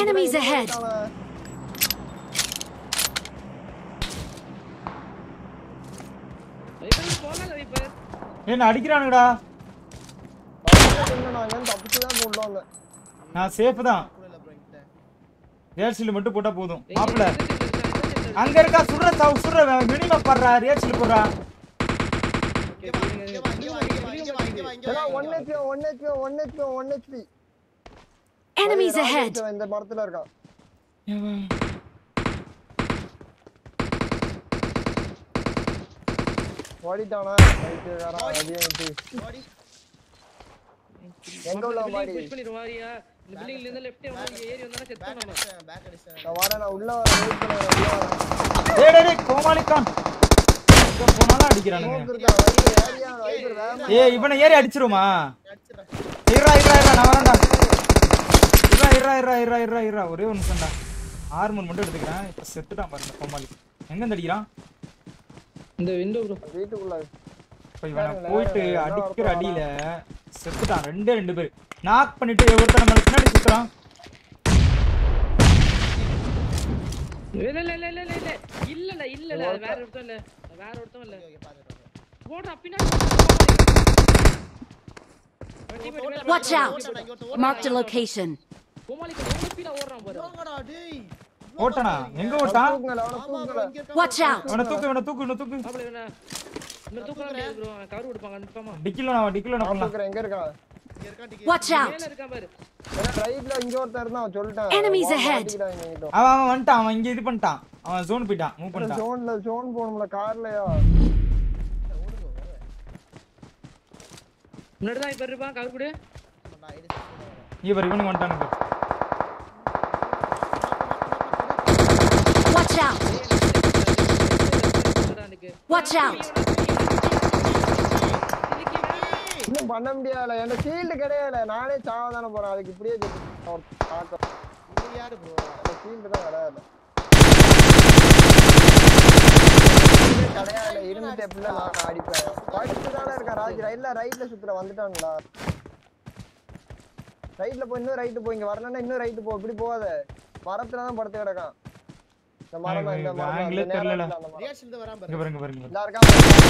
Enemies ahead! Viper போகல viper என்ன அடிக்கிறானுங்கடா நான் தப்பிச்சுதான் உள்ள வந்தேன் நான் சேஃப் தான் கூட இல்ல ப்ரோ என்கிட்ட ரேட்ஸில் மட்டும் போட்டா போதும் எங்க மாப்பிள எந்த side ல இருக்கா? எந்த side ல இருக்கா? அங்க இருக்கா சுடுற சாவு சுடுற மினிமம் படுறா ரேட்ஸில் போடுறா இங்க வா இங்க வா இங்க வா இங்க வா இங்க வா இங்க ஏன்னா வா one HP one HP one HP one HP Enemies ahead! இந்த மரத்துல இருக்கான் ஓடிட்டானா ரைட்டு வேற அதையும் விட்டு ஓடி எங்க உள்ள building மாடி push பண்ணிரு வாரியா இந்த பில்டிங்ல இருந்து லெஃப்ட் வந்து ஏறி வந்தா செத்து பேக் நம்ம அடிச்சேன் பேக் அடிச்சேன் நான் வரேன் நான் உள்ள வரேன் வெயிட் பண்ணுறேன் உள்ள வரேன் டேய் டேய், டேய் கோமாளிக்கான் எங்க போனாலும் அடிக்கிறானுங்க ஸ்மோக் இருக்கா வைப்பர் ஏரியா வைப்பர் வேற ஏய் இவனை ஏறி அடிச்சிருமா அடிச்சிடறேன் இருடா இருடா இருடா நான் வரேன்டா இருடா இருடா இருடா இருடா இருடா இருடா ஒரே ஒரு நிமிஷம்டா ஆர்மர் மட்டும் எடுத்துக்கிறேன் இப்போ செத்துட்டான் பாருங்க கோமாளி எங்க இருந்து அடிக்கிறான் இந்த விண்டோ ப்ரோ வீட்டுக்குள்ள இப்போ இவனை போயிட்டு அடிக்கிற அடியில செத்துட்டான் ரெண்டே ரெண்டு பேர் நாக் பண்ணிட்டு ஒருத்தன் நம்மள பின்னாடி சுத்துறான் இல்ல இல்ல இல்ல இல்ல இல்ல இல்ல இல்ல இல்ல இல்ல அது வேற ஒருத்தன் இல்ல அது வேற ஒருத்தன் இல்ல ஓகே பாத்துறேன் போடுறா பின்னாடி Watch out! Marked a location. கோமாளி எவ்வளவு ஸ்பீடா ஓடுறான் பாரு போங்கடா டேய் ஓட்டானா எங்க ஓட்டான் தூக்குங்கள அவனை ஆமா தூக்குங்கள bro, இங்க இருக்கான் Watch out! இவனை தூக்கு இவனை தூக்கு இவனை தூக்கு மாப்பிள வேணா இன்னொரு தூக்கம் முடியாது ப்ரோ கவர் கொடுப்பாங்க கன்ஃபார்மா டிக்கில நான் டிக்கில நான் நான் பண்ணலாம் தூக்குறேன் எங்க இருக்கான் இங்க இருக்கான் டிக்கெட் Watch out! மேல இருக்கான் பாரு ஏன்னா ரைட்ல இங்க ஒருத்தன் இருந்தான் சொல்லிட்டேன் Enemies வா, ahead. மாட்டிக்கிட்டான் இங்க கிட்ட. அவன் அவன் வந்துட்டான் அவன் இங்க இது பண்ணிட்டான் அவன் ஜோன் போயிட்டான் மூவ் பண்ணிட்டான் ஜோன்ல ஜோன் போகணும்ல கார்லயா ஓடுங்க வரேன் முன்னாடி தான் இப்ப இருப்பான் கவர் கொடு நான் ஐடி செட் பண்ண வரேன் இவர் இவனுக்கு வந்துட்டானுங்க Watch out! Watch out! இன்னும் பண்ண முடியாதுல என்ன ஷீல்டு கிடையாது நானே சாவ தானே போறேன் அதுக்கு இப்படியே தாக்கம் இங்க யாரு ப்ரோ ஷீல்டு தான் கிடையாது கிடையாது இருந்துட்டு எப்படில நான் அடிப்பேன் படிச்சு தானே இருக்கேன் ராஜ் ரைட்ல ரைட்ல சுத்துற வந்துட்டானுங்களா ரைட்ல போய் இன்னும் ரைட்டு போய் இங்க வரலன்னா இன்னும் ரைட்டு போ இப்படி போகாத மரத்துல தான் படுத்து கிடக்கான் இந்த மரம் தான், இந்த எனக்கு மரம் தான், angle-ஏ இந்த நேரா தெரியலடா. இருக்குல்ல அந்த மரம். ரியாக்ஷன் இருந்து வராம இங்க பாருங்க பாருங்க இதா இருக்கான்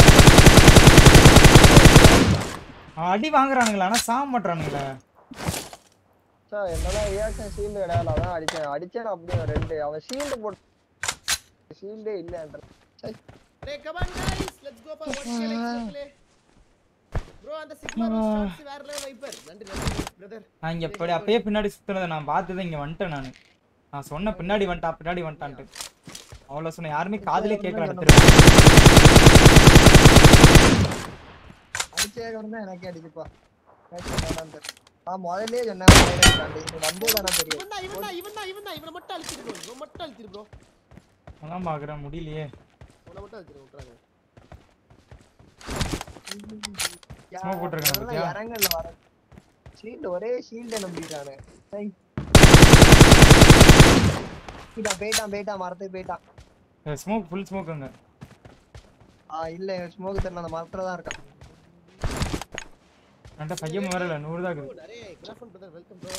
அவன் அடி வாங்குறானுங்களா ஆனா சாக மாட்டானுங்களே சார் என்னதான் ரியாக்ஷன் ஷீல்டு கிடையாது அதான் அடிச்சேன் அடிச்சேன் அப்படியே ரெண்டு அவன் ஷீல்டு போட்டு ஷீல்டே இல்லன்ற சை டேய் come on guys let's go for one K let's play bro அந்த சிக்மா ஷாட்ஸ் வேற லெவல் வைப்பர் நன்றி நன்றி பிரதர் நான் இங்க படி அப்பயே பின்னாடி சுத்துனதை நான் பார்த்ததை இங்க வந்துட்டேன் நான் நான் சொன்ன பின்னாடி வந்துட்டான் பின்னாடி வந்துட்டான்ட்டு அவ்வளவு சொன்ன யாருமே காதுலயே கேட்கல எடுத்துருவேன் அடிச்சே தான் எனக்கே அடிக்குப்பா நான் முதல்லயே சொன்னேன் வந்தே தானே தெரியும் இவன் தான் இவன் தான் இவன் தான் இவன் தான் இவனை மட்டும் அழிச்சிரு ப்ரோ இவன் மட்டும் அழிச்சிரு ப்ரோ அதான் பாக்குறேன் முடியலையே இவனை மட்டும் அழிச்சிரு விட்டுறாங்க Smoke போட்டிருக்கானே பாத்தியா? இறங்கல வர ஷீல்டு ஒரே ஷீல்டு நம்பிட்டானு போயிட்டான் போயிட்டான் போயிட்டான் மரத்துக்கு போயிட்டான் ஸ்மோக் ஃபுல் ஸ்மோக் அங்க ஆ இல்ல ஸ்மோக் தெரியல அந்த மரத்துல தான் இருக்கான் என்கிட்ட பையன் வேற இல்ல நூறு தான் ப்ரோ இருக்குது அரே கிராஃபன் பிரதர் வெல்கம் ப்ரோ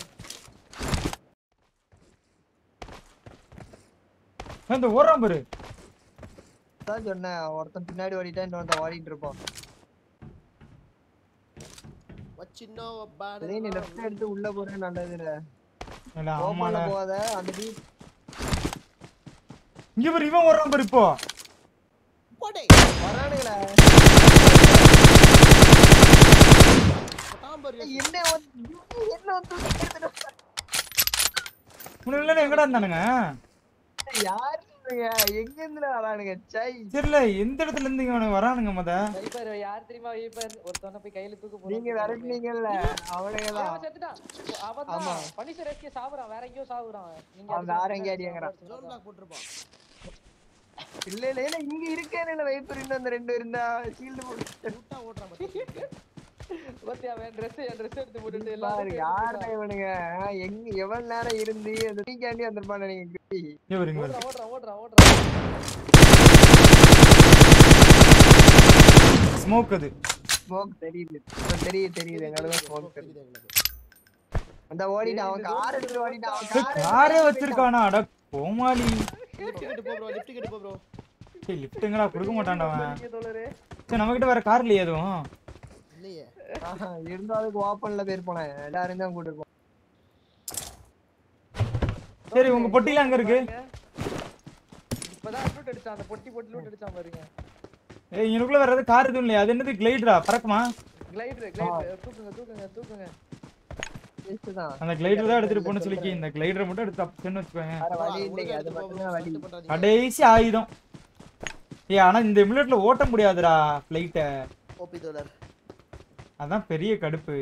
ஏய், இந்த ஓடுறான் பாரு அதான் சொன்னேன் ஒருத்தன் பின்னாடி ஓடிட்டா இன்னொருத்தன் ஓடிட்டு இருப்பான் வச்சினோ பாட சரி நீ லெஃப்ட் எடுத்து உள்ள போறது நல்லது இல்ல இல்ல ஓப்பன்ல ஆமால போகாத அந்த டீ இங்க பாரு இவன் ஓடுறான் பாரு இப்போ போடே வரானுங்களே தாம்பர் என்ன வந்து- என்ன வந்து தூக்கிட்டு முன்னாடி எங்கடா இருந்தானுங்க யாரு இவனுங்க? எங்க இருந்து வரானுங்க சை தெரியல எந்த இடத்துல இருந்து இவனுங்க வரானுங்க மொத வைப்பர் யார் தெரியுமா வைப்பர் ஒருத்தவன போய் கையில தூக்கு போடு நீங்க விரட்டுனீங்கல்ல அவனுங்க தான் அவன் செத்துட்டான் அவன் ஆமா. தான் பனிஷர் எஸ்கே சாவுறான் வேற எங்கேயோ சாவுறான் நீங்க அவன் வேற எங்கேயோ அடியாங்கறான். ஜோன் பிளாக் போட்டுருப்பான் இல்ல இல்ல இல்ல இங்க இருக்கேன் வைப்பர் இன்னும் அந்த ரெண்டு இருந்தா ஷீல்டு போட்டு ரூட்டா ஓடுறான் பாத்தியா பத்தியா அவன் ட்ரெஸ் என் ட்ரெஸ் எடுத்து போட்டுட்டு பாரு எல்லாரும் யாருடா இவனுங்க எங்க எவ்வளவு நேரம் இருந்து அந்த தூக்காண்டி வந்திருப்பான் நீங்க கிட்டி இங்க பாரு, இங்க பாரு. ஓடுறான் ஓடுறான் ஓடுறான் ஓடுறான் ஸ்மோக் அது ஸ்மோக் தெரியுது இப்ப தெரியுது தெரியுது எங்களுக்கு ஸ்மோக் தெரியுது தெரியுது எங்களுக்கு அந்த ஓடிட்டான் அவன் கார் எடுத்து ஓடிட்டான் அவன் car காரே வச்சிருக்கானா அட கோமாளி லிஃப்ட் கிட்ட போ ப்ரோ லிஃப்ட் கிட்ட போ ப்ரோ சரி லிஃப்ட்டுங்களா கொடுக்க மாட்டான்டா அவன் இங்க தோழரே சரி நம்மகிட்ட வேற கார் இல்லையா எதுவும் இல்லையே ஆஹா, இருந்தாலும் அதுக்கு ஓப்பன்ல பேர் போனேன் எல்லாரும் தான் கூட்டிட்டு போனேன் சரி உங்க பொட்டிலாம் அங்க இருக்கு இப்பதான் லூட் அடிச்சான் அந்த பொட்டி போட்டு லூட் அடிச்சான் பாருங்க ஏய் இவனுக்குள்ள வேற எதுவும் கார் எதுவும் இல்லையா அது என்னது கிளைடரா பறக்குமா கிளைடர் கிளைடர் தூக்குங்க தூக்குங்க தூக்குங்க Waste தான் அந்த கிளைடர் தான் எடுத்துட்டு போன சொல்லிக்கி இந்த கிளைடரை மட்டும் எடுத்து தப்புன்னு வச்சுக்கோங்க வேற வழி இல்லைங்க அது மட்டும்தான் வழி கடைசி ஆயுதம் ஏய் ஆனா இந்த எமுலேட்ல ஓட்ட முடியாதுடா ஃப்ளைட்டை ஓபி தோழர் அதான் பெரிய கடுப்பு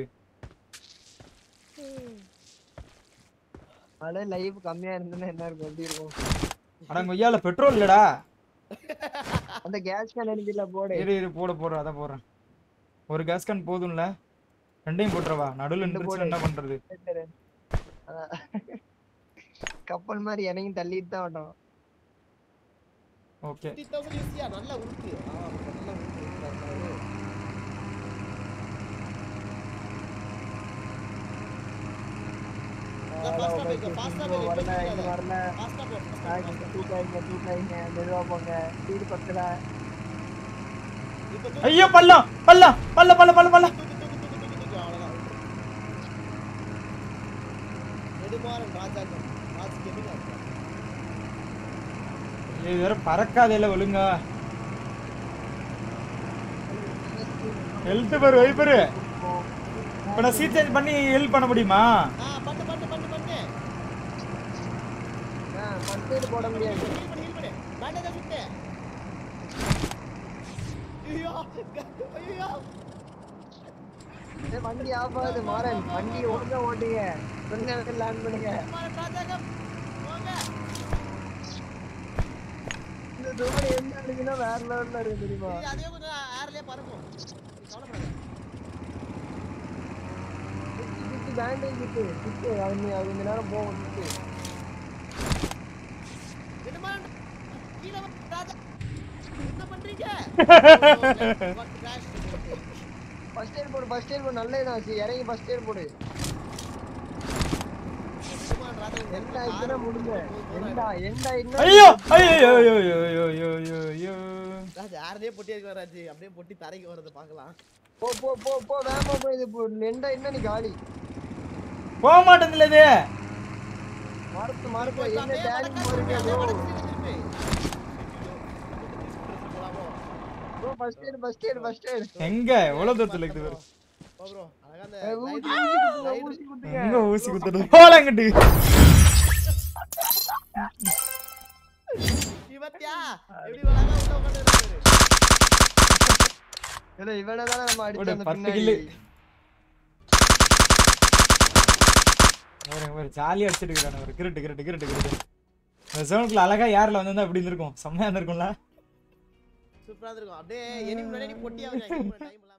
அதே லைஃப் கம்மியா இருந்ததுன்னா என்ன இருக்கும் எப்படி இருக்கும் அட கொய்யால பெட்ரோல் இல்லடா அந்த கேஸ் கேன் அடிக்கல போடு இரு இரு போட போடுறேன் அதான் போடுறேன் ஒரு கேஸ் கன் போதும்ல ரெண்டையும் போட்டுறவா நடுவுல நின்றுச்சு என்ன பண்றது அதான். கப்பல் மாதிரி இறங்கி தள்ளிட்டு தான் விட்டோம் ஓகே 50000 யூசியா நல்லா உருக்கு ஆ நல்லா உருக்கு ஃபாஸ்டா போய் ஃபாஸ்டா போய் வரல இங்க வரல ஃபாஸ்டா போ ஆ, தூக்காதீங்க தூக்காதீங்க மெதுவா போங்க ஸ்பீடு பத்தல இப்போ ஐயோ பள்ளம் பள்ளம் பள்ளம் பள்ளம் பள்ளம் பள்ளம் நெடுமாறன் ராஜாங்கம் ராஜ் கேமிங் இது வேற பறக்காதே ஒழுங்கா ஹெல்த் பர் வைப்பரு இப்ப நான் சீட் சேஞ்ச் பண்ணி ஹெல்ப் பண்ண முடியுமா ஆ பண்ணு பண்ணு பண்ணு பண்ணு பத்து போட முடியாது ஹீல் பண்ணு ஹீல் பண்ணு பேண்டேஜ் சுட்டு ஐயோ ஐயோ ஏய், வண்டி ஆஃப் ஆகுது மாறன் வண்டி ஒழுங்கா ஓட்டுங்க கொஞ்ச நேரத்தில் லேண்ட் பண்ணுங்க நெடுமாறன் ராஜாங்கம் போங்க இந்த தூரம் என்ன அடிக்குன்னா வேற லெவல்ல இருக்கு தெரியுமா இது அதே கொஞ்சம் ஏர்லயே பறக்கும் கவலைப்படாத சுத்தி பேண்டேஜ் சுத்து சுத்து அவங்க அது கொஞ்ச நேரம் போகும் சுத்து நெடுமாறன் கீழ வா, ராஜா என்ன பண்றீங்க கிராஷ் ஃபர்ஸ்ட் எய்ட் போடு ஃபர்ஸ்ட் எய்ட் போடு நல்லதுதான் ஆச்சு இறங்கி ஃபர்ஸ்ட் எய்ட் போடு நெடுமாறன் ராஜா என்ன ஆயிடுச்சுன்னா முடிஞ்ச எண்டா எண்டா என்ன ஐயோ ஐயோ ஐயோ ஐயோ ஐயோ ஐயோ ஐயோ ஐயோ ராஜா யாரதே பொட்டி இருக்கு ராஜு அப்படியே பொட்டி தரைக்கு வரத பார்க்கலாம் போ போ போ போ வேகமா போய் இது போ. எண்டா என்ன நீ காலி போக மாட்டேங்குதுல இது மரத்து மரத்து என்ன அப்படியே டேலி வடக்கா போறீங்க திருப்பி, ப்ரோ அப்படியே வடக்கு திருப்பி, திருப்பி. போலாமோ? Bro first aid first aid first aid எங்க எவ்வளவு தூரத்துல இருக்குது பாரு. போ bro. அழகா அந்த ஊசி light- ஊசி குத்துங்க, light- ஊசி குத்துங்க எங்க ஊசி குத்துறது போலாங்கட்டு இவத்தியா? எப்படி அழகா உள்ள உட்கார்ந்திருக்காரு. இல்ல இவனை தானே நம்ம ஒரு அடிச்சோம் அந்த பத்து பின்னாடி கில்லு ஒரு ஜாலியா அடிச்சிட்டு இருக்கிறான் ஒரு கிரிட்டு கிரிட்டு கிரிட்டு கிரிட்டு இந்த ஜோனுக்குள்ள அழகா யாரில் வந்திருந்தா அப்படி இருந்திருக்கும் செம்மையா இருந்திருக்கும்ல சூப்பரா இருக்கும் அப்படியே enemy முன்னாடி நீ பொட்டியா வைக்க time